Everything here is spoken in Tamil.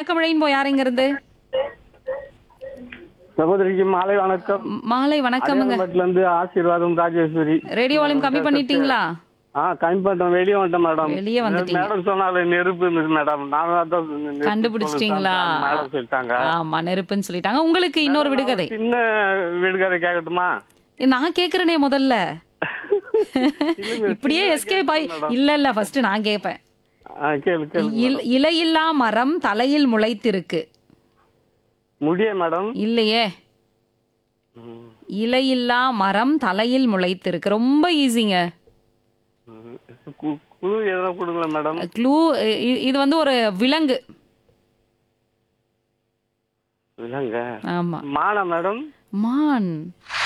வணக்கம் ரெயின்போ யாருங்க இருந்து சகோதரிக்கு மாலை வணக்கம் ம், மாலை வணக்கமுங்க அடையாளம்பட்டுல இருந்து ஆசீர்வாதம் ராஜேஸ்வரி ரேடியோ வால்யூம் கம்மி பண்ணிட்டீங்களா ஆ கம்மி பண்ணிட்டோம் வெளியே வந்துட்டேன் மேடம் வெளியே வந்துட்டீங்க. மேடம் சொன்னாலே நெருப்பு இருந்தது மேடம் நான் அதான் நெருப்பு கண்டுபிடிச்சிட்டீங்களா? சொல்லிட்டேன். மேடம் சொல்லிட்டாங்க ஆமா நெருப்புன்னு சொல்லிட்டாங்க உங்களுக்கு இன்னொரு விடுகதை சின்ன வீடுகதை கேட்கட்டுமா நான் கேக்குறேனே முதல்ல இப்படியே எஸ்கேப் ஆயி இல்ல இல்ல ஃபர்ஸ்ட் நான் கேட்பேன் ஆ, கேளு கேளு இல்- இலையில்லா மரம் தலையில் முளைத்திருக்கு முடிய மேடம் இல்லையே இலையில்லா மரம் தலையில் முளைத்திருக்கு ரொம்ப ஈஸிங்க கு- குழு எதனா கொடுங்களேன் மேடம் க்ளூ இது வந்து ஒரு விலங்கு இல்லைங்க ஆமா மானா மேடம் மான்